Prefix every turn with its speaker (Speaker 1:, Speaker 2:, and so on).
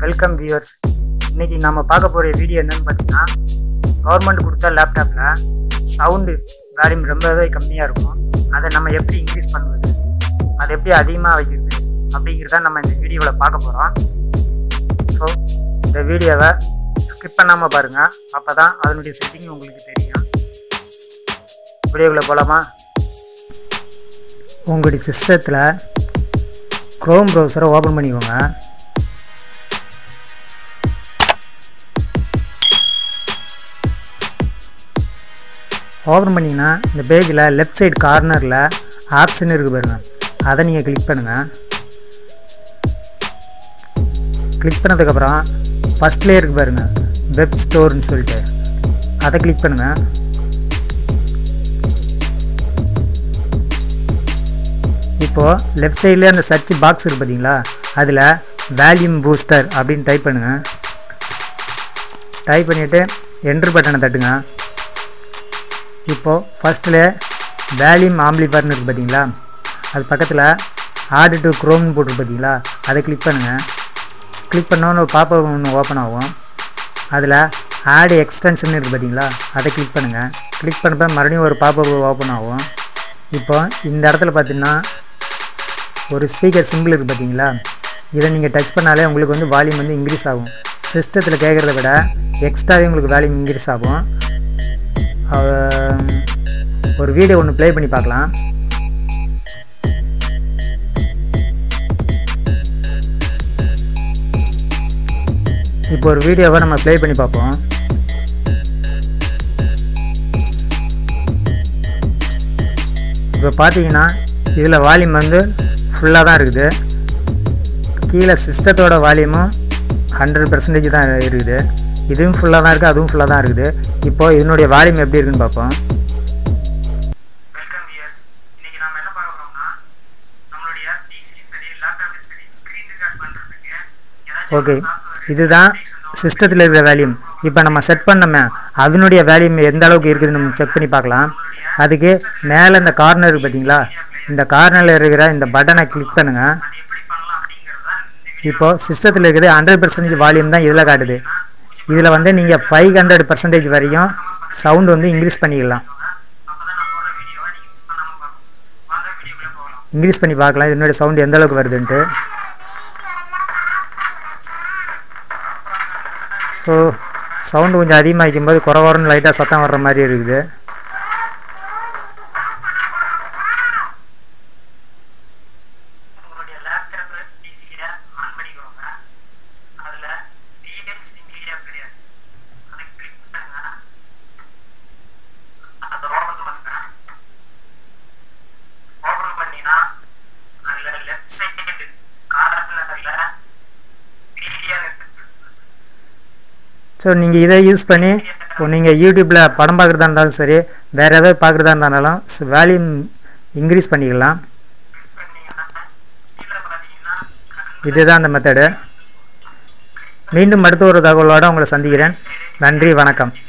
Speaker 1: welcome viewers இன்னைக்கு நம்ம பார்க்க போகிற வீடியோ என்னன்னு பார்த்தீங்கன்னா கவர்மெண்ட் கொடுத்த லேப்டாப்பில் சவுண்டு வால்யூம் ரொம்பவே கம்மியாக இருக்கும் அதை நம்ம எப்படி இன்க்ரீஸ் பண்ணுவது அதை எப்படி அதிகமாக வைக்கிறது அப்படிங்கிறத நம்ம இந்த வீடியோவில் பார்க்க போகிறோம் ஸோ இந்த வீடியோவை ஸ்கிப் பண்ணாமல் பாருங்கள் அப்போ தான் அதனுடைய செட்டிங் உங்களுக்கு தெரியும் வீடியோக்குள்ளே போகலாமா உங்களுடைய சிஸ்டத்தில் க்ரோம் ப்ரௌசரை ஓப்பன் பண்ணிக்கோங்க ஓப்பன் பண்ணிங்கன்னா இந்த பேஜில் லெஃப்ட் சைடு கார்னரில் ஆப்ஷன் இருக்குது பாருங்கள் அதை நீங்கள் கிளிக் பண்ணுங்கள் கிளிக் பண்ணதுக்கப்புறம் ஃபஸ்ட்லேயே இருக்குது பாருங்கள் வெப் ஸ்டோர்னு சொல்லிட்டு அதை கிளிக் பண்ணுங்கள் இப்போது லெஃப்ட் சைட்லேயே அந்த சர்ச் பாக்ஸ் இருக்குது பார்த்தீங்களா அதில் வேல்யூம் பூஸ்டர் அப்படின்னு டைப் பண்ணுங்கள் டைப் பண்ணிவிட்டு என்ட்ரு பட்டனை தட்டுங்க இப்போது ஃபஸ்ட்டில் வேல்யூம் ஆம்ப்ளிஃபர்னு இருக்குது பார்த்தீங்களா அது பக்கத்தில் ஆடு டு க்ரோம்னு போட்டு பார்த்தீங்களா அதை கிளிக் பண்ணுங்கள் கிளிக் பண்ணோன்னு ஒரு பாப்பா ஒன்று ஓப்பன் ஆகும் அதில் ஆடு எக்ஸ்டென்ஷன் இருக்குது பார்த்தீங்களா அதை கிளிக் பண்ணுங்கள் கிளிக் பண்ணப்போ மறுபடியும் ஒரு பாப்பா ஓப்பன் ஆகும் இப்போ இந்த இடத்துல பார்த்தீங்கன்னா ஒரு ஸ்பீக்கர் சிம்பிள் இருக்குது பார்த்தீங்களா இதை நீங்கள் டச் பண்ணாலே உங்களுக்கு வந்து வால்யூம் வந்து இன்க்ரீஸ் ஆகும் சிஸ்டத்தில் கேட்குறத விட எக்ஸ்ட்ராவே உங்களுக்கு வால்யூம் இன்க்ரீஸ் ஆகும் ஒரு வீடியோ ஒன்று ப்ளே பண்ணி பார்க்கலாம் இப்போ ஒரு வீடியோவை நம்ம ப்ளே பண்ணி பார்ப்போம் இப்போ பார்த்தீங்கன்னா இதில் வால்யூம் வந்து ஃபுல்லாக தான் இருக்குது கீழே சிஸ்டத்தோட வால்யூமும் ஹண்ட்ரட் பர்சன்டேஜ் தான் இருக்குது இதுவும் ஃபுல்லாக தான் இருக்குது அதுவும் ஃபுல்லாக தான் இருக்குது இப்போ இதனுடைய வால்யூம் எப்படி இருக்குன்னு பார்ப்போம் வெல்கம் வியர்ஸ் இன்னைக்கு நாம என்ன பார்க்க போறோம்னா நம்மளுடைய பிசி சரி லேப்டாப் சரி ஸ்கிரீன் ரெக்கார்ட் பண்றதுக்கு ஓகே இதுதான் சிஸ்டத்தில் இருக்கிற வேல்யூம் இப்போ நம்ம செட் பண்ணோமே அதனுடைய வேல்யூம் எந்த அளவுக்கு இருக்குதுன்னு நம்ம செக் பண்ணி பார்க்கலாம் அதுக்கு மேலே இந்த கார்னர் இருக்குது பார்த்தீங்களா இந்த கார்னரில் இருக்கிற இந்த பட்டனை கிளிக் பண்ணுங்கள் இப்போது சிஸ்டத்தில் இருக்கிறது ஹண்ட்ரட் பர்சன்டேஜ் வால்யூம் தான் இதில் காட்டுது இதில் வந்து நீங்கள் ஃபைவ் ஹண்ட்ரட் பர்சன்டேஜ் வரையும் சவுண்ட் வந்து இன்க்ரீஸ் பண்ணிக்கலாம் இன்க்ரீஸ் பண்ணி பார்க்கலாம் இதனுடைய சவுண்ட் எந்த அளவுக்கு வருதுன்ட்டு ஸோ சவுண்டு கொஞ்சம் அதிகமாக வைக்கும்போது குறவரன்னு லைட்டாக சத்தம் வர்ற மாதிரி இருக்குது உங்களுடைய லேப்டாப் பிசியில் ஆன் பண்ணிக்கோங்க அதில் டிஎம்சி மீடியா பிளேயர் அதை கிளிக் பண்ணுங்க அதை ஓப்பன் பண்ணுங்க ஓப்பன் பண்ணினா அதில் லெஃப்ட் சைடு கார்னரில் மீடியா ஸோ நீங்கள் இதை யூஸ் பண்ணி இப்போ நீங்கள் யூடியூப்பில் படம் பார்க்குறதா இருந்தாலும் சரி வேறு ஏதாவது பார்க்குறதா இருந்தாலும் வேல்யூம் இன்க்ரீஸ் பண்ணிக்கலாம் இதுதான் அந்த மெத்தடு மீண்டும் அடுத்த ஒரு தகவலோடு உங்களை சந்திக்கிறேன் நன்றி வணக்கம்